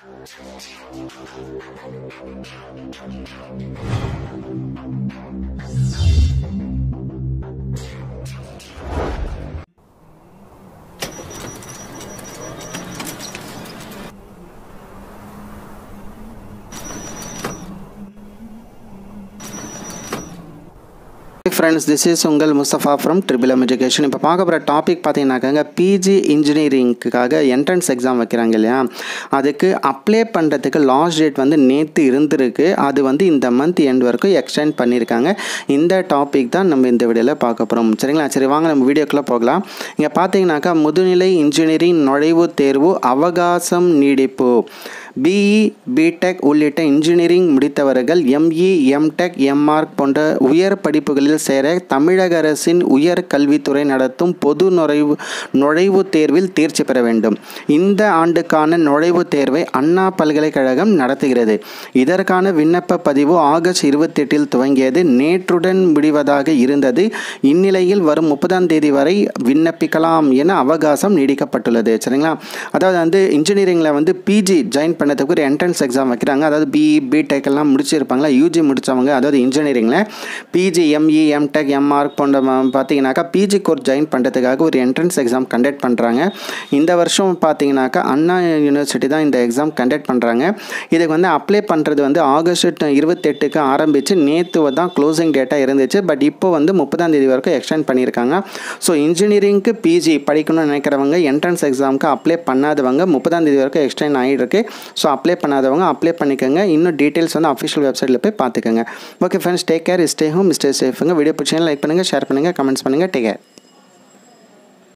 friends this is உங்கள் Mustafa from triple M education இப்போ பார்க்க போகிற டாபிக் பார்த்தீங்கன்னாக்காங்க பிஜி இன்ஜினியரிங்க்காக என்ட்ரன்ஸ் எக்ஸாம் வைக்கிறாங்க இல்லையா அதுக்கு அப்ளை பண்ணுறதுக்கு லாஸ்ட் டேட் வந்து நேற்று இருந்திருக்கு அது வந்து இந்த மந்த் எண்ட் வரைக்கும் எக்ஸ்டெண்ட் பண்ணியிருக்காங்க இந்த டாபிக் தான் நம்ம இந்த வீடியோவில் பார்க்க போகிறோம் சரிங்களா சரி வாங்க நம்ம வீடியோக்குள்ளே போகலாம் இங்கே பார்த்தீங்கன்னாக்கா முதுநிலை இன்ஜினியரிங் நுழைவுத் தேர்வு அவகாசம் நீடிப்பு பிஇ பிடெக் உள்ளிட்ட இன்ஜினியரிங் முடித்தவர்கள் எம்இ எம்டெக் எம்ஆர்க் போன்ற உயர் படிப்புகளில் சேர தமிழக அரசின் உயர் கல்வித்துறை நடத்தும் பொது நுழைவு நுழைவுத் தேர்வில் தேர்ச்சி பெற வேண்டும் இந்த ஆண்டுக்கான நுழைவுத் தேர்வை அண்ணா பல்கலைக்கழகம் நடத்துகிறது இதற்கான விண்ணப்ப பதிவு ஆகஸ்ட் இருபத்தெட்டில் துவங்கியது நேற்றுடன் முடிவதாக இருந்தது இந்நிலையில் வரும் முப்பதாம் தேதி வரை விண்ணப்பிக்கலாம் என அவகாசம் நீடிக்கப்பட்டுள்ளது சரிங்களா அதாவது வந்து இன்ஜினியரிங்கில் வந்து பிஜி ஜாயின் பண்ணதுக்கு ஒரு என்ட்ரன்ஸ் எக்ஸாம் வைக்கிறாங்க அதாவது பிஇ பிடெக் எல்லாம் முடிச்சிருப்பாங்களா யூஜி முடித்தவங்க அதாவது இன்ஜினியரிங்கில் பிஜி எம்இ எம்டெக் எம்ஆர்க் போன்ற ம- பார்த்தீங்கன்னாக்கா பிஜி கோர்ஸ் ஜாயின் பண்ணுறதுக்காக ஒரு என்ட்ரன்ஸ் எக்ஸாம் கண்டக்ட் பண்ணுறாங்க இந்த வருஷம் பார்த்தீங்கன்னாக்கா அண்ணா யூனிவர்சிட்டி தான் இந்த எக்ஸாம் கண்டக்ட் பண்ணுறாங்க இதுக்கு வந்து அப்ளை பண்ணுறது வந்து ஆகஸ்ட் இருபத்தெட்டுக்கு ஆரம்பித்து நேற்று தான் க்ளோசிங் டேட்டாக இருந்துச்சு பட் இப்போ வந்து முப்பதாம் தேதி வரைக்கும் எக்ஸ்டெண்ட் பண்ணியிருக்காங்க ஸோ இன்ஜினியரிங்க்கு பிஜி படிக்கணும்னு நினைக்கிறவங்க என்ட்ரன்ஸ் எக்ஸாமுக்கு அப்ளை பண்ணாதவங்க முப்பதாம் தேதி வரைக்கும் எக்ஸ்டெண்ட் ஆகிருக்கு ஸோ அப்ளை பண்ணாதவங்க அப்ளை பண்ணிக்கோங்க இன்னும் டீட்டெயில்ஸ் வந்து அஃபிஷியல் வெப்சைட்டில் போய் பார்த்துக்கோங்க okay friends take care stay home stay சேஃபுங்க வீடியோ பிடிச்சா லைக் பண்ணுங்கள் ஷேர் பண்ணுங்கள் கமெண்ட்ஸ் பண்ணுங்கள் டேக் கேர்